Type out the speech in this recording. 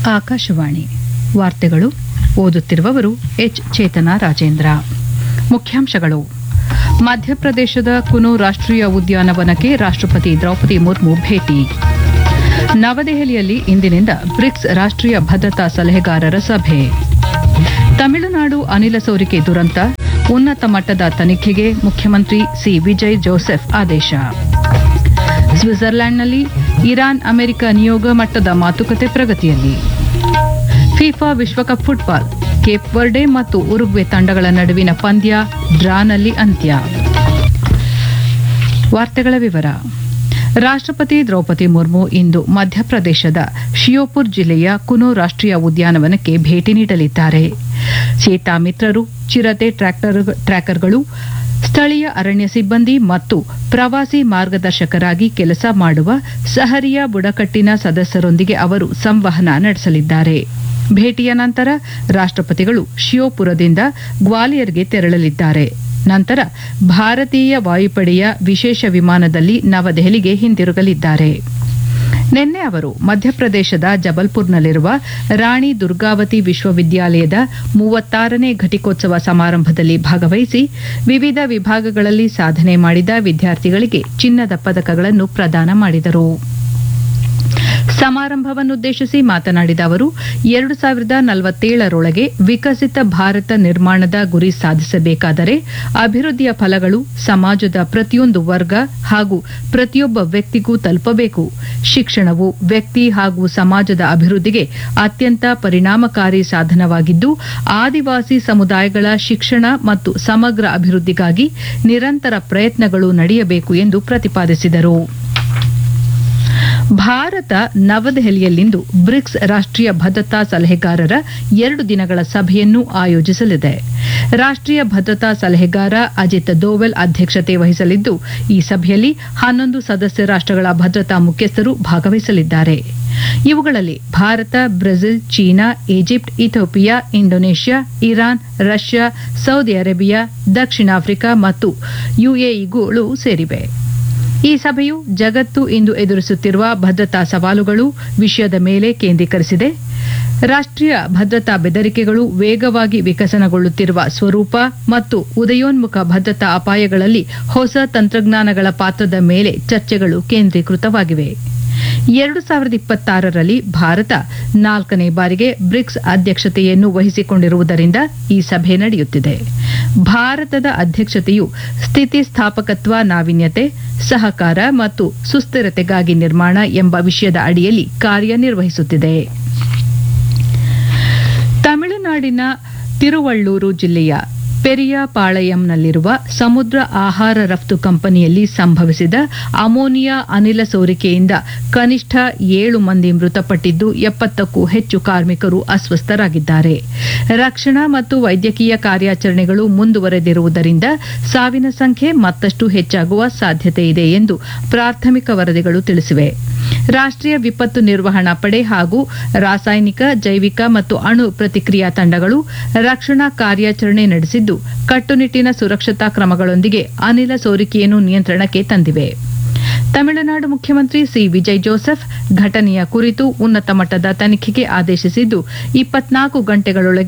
ಆಕಾಶವಾಣಿ ವಾರ್ತೆಗಳು ಓದುತ್ತಿರುವವರು ಎಚ್ ಚೇತನ ರಾಜೇಂದ್ರ ಮುಖ್ಯಾಂಶಗಳು ಮಧ್ಯಪ್ರದೇಶದ ಕುನು ರಾಷ್ಟ್ರೀಯ ಉದ್ಯಾನವನಕ್ಕೆ ರಾಷ್ಟ್ರಪತಿ ದ್ರೌಪದಿ ಮುರ್ಮು ಭೇಟಿ ನವದೆಹಲಿಯಲ್ಲಿ ಇಂದಿನಿಂದ ಬ್ರಿಕ್ಸ್ ರಾಷ್ಟ್ರೀಯ ಭದ್ರತಾ ಸಲಹೆಗಾರರ ಸಭೆ ತಮಿಳುನಾಡು ಅನಿಲ ಸೋರಿಕೆ ದುರಂತ ಉನ್ನತ ಮಟ್ಟದ ತನಿಖೆಗೆ ಮುಖ್ಯಮಂತ್ರಿ ಸಿ ವಿಜಯ್ ಜೋಸೆಫ್ ಆದೇಶ ಸ್ವಿಟ್ಜರ್ಲೆಂಡ್ನಲ್ಲಿ ಇರಾನ್ ಅಮೆರಿಕ ನಿಯೋಗ ಮಟ್ಟದ ಮಾತುಕತೆ ಪ್ರಗತಿಯಲ್ಲಿ ಫಿಫಾ ವಿಶ್ವಕಪ್ ಫುಟ್ಬಾಲ್ ಕೇಪ್ ವರ್ಡೆ ಮತ್ತು ಉರುಗ್ವೆ ತಂಡಗಳ ನಡುವಿನ ಪಂದ್ಯ ಡ್ರಾನಲ್ಲಿ ಅಂತ್ಯ ವಾರ್ತೆಗಳ ವಿವರ ರಾಷ್ಟ್ರಪತಿ ದ್ರೌಪದಿ ಮುರ್ಮು ಇಂದು ಮಧ್ಯಪ್ರದೇಶದ ಶಿಯೋಪುರ್ ಜಿಲ್ಲೆಯ ಕುನೋ ರಾಷ್ಟ್ರೀಯ ಉದ್ಯಾನವನಕ್ಕೆ ಭೇಟಿ ನೀಡಲಿದ್ದಾರೆ ಚೇತಾ ಮಿತ್ರರು ಚಿರತೆ ಟ್ರ್ಯಾಕ್ಟರ್- ಟ್ರ್ಯಾಕರ್ಗಳು ಸ್ಥಳೀಯ ಅರಣ್ಯ ಸಿಬ್ಬಂದಿ ಮತ್ತು ಪ್ರವಾಸಿ ಮಾರ್ಗದರ್ಶಕರಾಗಿ ಕೆಲಸ ಮಾಡುವ ಸಹರಿಯ ಬುಡಕಟ್ಟಿನ ಸದಸ್ಯರೊಂದಿಗೆ ಅವರು ಸಂವಹನ ನಡೆಸಲಿದ್ದಾರೆ ಭೇಟಿಯ ನಂತರ ರಾಷ್ಟ್ರಪತಿಗಳು ಶಿಯೋಪುರದಿಂದ ಗ್ವಾಲಿಯರ್ಗೆ ತೆರಳಲಿದ್ದಾರೆ ನಂತರ ಭಾರತೀಯ ವಾಯುಪಡೆಯ ವಿಶೇಷ ವಿಮಾನದಲ್ಲಿ ನವದೆಹಲಿಗೆ ಹಿಂದಿರುಗಲಿದ್ದಾರೆ ನಿನ್ನೆ ಅವರು ಮಧ್ಯಪ್ರದೇಶದ ಜಬಲ್ಪುರ್ನಲ್ಲಿರುವ ರಾಣಿ ದುರ್ಗಾವತಿ ವಿಶ್ವವಿದ್ಯಾಲಯದ ಮೂವತ್ತಾರನೇ ಘಟಿಕೋತ್ಸವ ಸಮಾರಂಭದಲ್ಲಿ ಭಾಗವಹಿಸಿ ವಿವಿಧ ವಿಭಾಗಗಳಲ್ಲಿ ಸಾಧನೆ ಮಾಡಿದ ವಿದ್ಯಾರ್ಥಿಗಳಿಗೆ ಚಿನ್ನದ ಪದಕಗಳನ್ನು ಪ್ರದಾನ ಮಾಡಿದರು ಸಮಾರಂಭವನ್ನುದ್ದೇಶಿಸಿ ಮಾತನಾಡಿದ ಅವರು ಎರಡು ಸಾವಿರದ ನಲವತ್ತೇಳರೊಳಗೆ ವಿಕಸಿತ ಭಾರತ ನಿರ್ಮಾಣದ ಗುರಿ ಸಾಧಿಸಬೇಕಾದರೆ ಅಭಿವೃದ್ಧಿಯ ಫಲಗಳು ಸಮಾಜದ ಪ್ರತಿಯೊಂದು ವರ್ಗ ಹಾಗೂ ಪ್ರತಿಯೊಬ್ಬ ವ್ಯಕ್ತಿಗೂ ತಲುಪಬೇಕು ಶಿಕ್ಷಣವು ವ್ಯಕ್ತಿ ಹಾಗೂ ಸಮಾಜದ ಅಭಿವೃದ್ಧಿಗೆ ಅತ್ಯಂತ ಪರಿಣಾಮಕಾರಿ ಸಾಧನವಾಗಿದ್ದು ಆದಿವಾಸಿ ಸಮುದಾಯಗಳ ಶಿಕ್ಷಣ ಮತ್ತು ಸಮಗ್ರ ಅಭಿವೃದ್ಧಿಗಾಗಿ ನಿರಂತರ ಪ್ರಯತ್ನಗಳು ನಡೆಯಬೇಕು ಎಂದು ಪ್ರತಿಪಾದಿಸಿದರು ಭಾರತ ನವದೆಹಲಿಯಲ್ಲಿಂದು ಬ್ರಿಕ್ಸ್ ರಾಷ್ಟ್ರೀಯ ಭದ್ರತಾ ಸಲಹೆಗಾರರ ಎರಡು ದಿನಗಳ ಸಭೆಯನ್ನು ಆಯೋಜಿಸಲಿದೆ ರಾಷ್ಟ್ರೀಯ ಭದ್ರತಾ ಸಲಹೆಗಾರ ಅಜಿತ್ ದೋವೆಲ್ ಅಧ್ಯಕ್ಷತೆ ವಹಿಸಲಿದ್ದು ಈ ಸಭೆಯಲ್ಲಿ ಹನ್ನೊಂದು ಸದಸ್ಯ ರಾಷ್ಟ್ರಗಳ ಭದ್ರತಾ ಮುಖ್ಯಸ್ಥರು ಭಾಗವಹಿಸಲಿದ್ದಾರೆ ಇವುಗಳಲ್ಲಿ Bharat Brazil China Egypt Ethiopia Indonesia Iran Russia Saudi Arabia ದಕ್ಷಿಣ ಆಫ್ರಿಕಾ ಮತ್ತು ಯುಎಇಗಳು ಸೇರಿವೆ ಈ ಸಭೆಯು ಜಗತ್ತು ಇಂದು ಎದುರಿಸುತ್ತಿರುವ ಭದ್ರತಾ ಸವಾಲುಗಳು ವಿಷಯದ ಮೇಲೆ ಕೇಂದ್ರೀಕರಿಸಿದೆ ರಾಷ್ಟ್ರೀಯ ಭದ್ರತಾ ಬೆದರಿಕೆಗಳು ವೇಗವಾಗಿ ವಿಕಸನಗೊಳ್ಳುತ್ತಿರುವ ಸ್ವರೂಪ ಮತ್ತು ಉದಯೋನ್ಮುಖ ಭದ್ರತಾ ಅಪಾಯಗಳಲ್ಲಿ ಹೊಸ ತಂತ್ರಜ್ಞಾನಗಳ ಪಾತ್ರದ ಮೇಲೆ ಚರ್ಚೆಗಳು ಕೇಂದ್ರೀಕೃತವಾಗಿವೆ ಎರಡು ಸಾವಿರದ ಇಪ್ಪತ್ತಾರರಲ್ಲಿ ಭಾರತ ನಾಲ್ಕನೇ ಬಾರಿಗೆ ಬ್ರಿಕ್ಸ್ ಅಧ್ಯಕ್ಷತೆಯನ್ನು ವಹಿಸಿಕೊಂಡಿರುವುದರಿಂದ ಈ ಸಭೆ ನಡೆಯುತ್ತಿದೆ ಭಾರತದ ಅಧ್ಯಕ್ಷತೆಯು ಸ್ಥಿತಿಸ್ಥಾಪಕತ್ವ ನಾವೀನ್ಯತೆ ಸಹಕಾರ ಮತ್ತು ಸುಸ್ಥಿರತೆಗಾಗಿ ನಿರ್ಮಾಣ ಎಂಬ ವಿಷಯದ ಅಡಿಯಲ್ಲಿ ಕಾರ್ಯನಿರ್ವಹಿಸುತ್ತಿದೆ ತಮಿಳುನಾಡಿನ ತಿರುವಳ್ಳೂರು ಜಿಲ್ಲೆಯ ಪೆರಿಯಾಪಾಳಯಂನಲ್ಲಿರುವ ಸಮುದ್ರ ಆಹಾರ ರಫ್ತು ಕಂಪನಿಯಲ್ಲಿ ಸಂಭವಿಸಿದ ಅಮೋನಿಯಾ ಅನಿಲ ಸೋರಿಕೆಯಿಂದ ಕನಿಷ್ಠ ಏಳು ಮಂದಿ ಮೃತಪಟ್ಟಿದ್ದು ಎಪ್ಪತ್ತಕ್ಕೂ ಹೆಚ್ಚು ಕಾರ್ಮಿಕರು ಅಸ್ವಸ್ಥರಾಗಿದ್ದಾರೆ ರಕ್ಷಣಾ ಮತ್ತು ವೈದ್ಯಕೀಯ ಕಾರ್ಯಾಚರಣೆಗಳು ಮುಂದುವರೆದಿರುವುದರಿಂದ ಸಾವಿನ ಸಂಖ್ಯೆ ಮತ್ತಷ್ಟು ಹೆಚ್ಚಾಗುವ ಸಾಧ್ಯತೆ ಇದೆ ಎಂದು ಪ್ರಾಥಮಿಕ ವರದಿಗಳು ತಿಳಿಸಿವೆ ರಾಷ್ಟ್ರೀಯ ವಿಪತ್ತು ನಿರ್ವಹಣಾ ಪಡೆ ಹಾಗೂ ರಾಸಾಯನಿಕ ಜೈವಿಕ ಮತ್ತು ಅಣು ಪ್ರತಿಕ್ರಿಯಾ ತಂಡಗಳು ರಕ್ಷಣಾ ಕಾರ್ಯಾಚರಣೆ ನಡೆಸಿದ್ದು ಕಟ್ಟುನಿಟ್ಟಿನ ಸುರಕ್ಷತಾ ಕ್ರಮಗಳೊಂದಿಗೆ ಅನಿಲ ಸೋರಿಕೆಯನ್ನು ನಿಯಂತ್ರಣಕ್ಕೆ ತಂದಿವೆ ತಮಿಳುನಾಡು ಮುಖ್ಯಮಂತ್ರಿ ಸಿ ವಿಜಯ್ ಜೋಸೆಫ್ ಘಟನೆಯ ಕುರಿತು ಉನ್ನತ ಮಟ್ಟದ ತನಿಖೆಗೆ ಆದೇಶಿಸಿದ್ದು ಇಪ್ಪತ್ನಾಲ್ಕು ಗಂಟೆಗಳೊಳಗೆ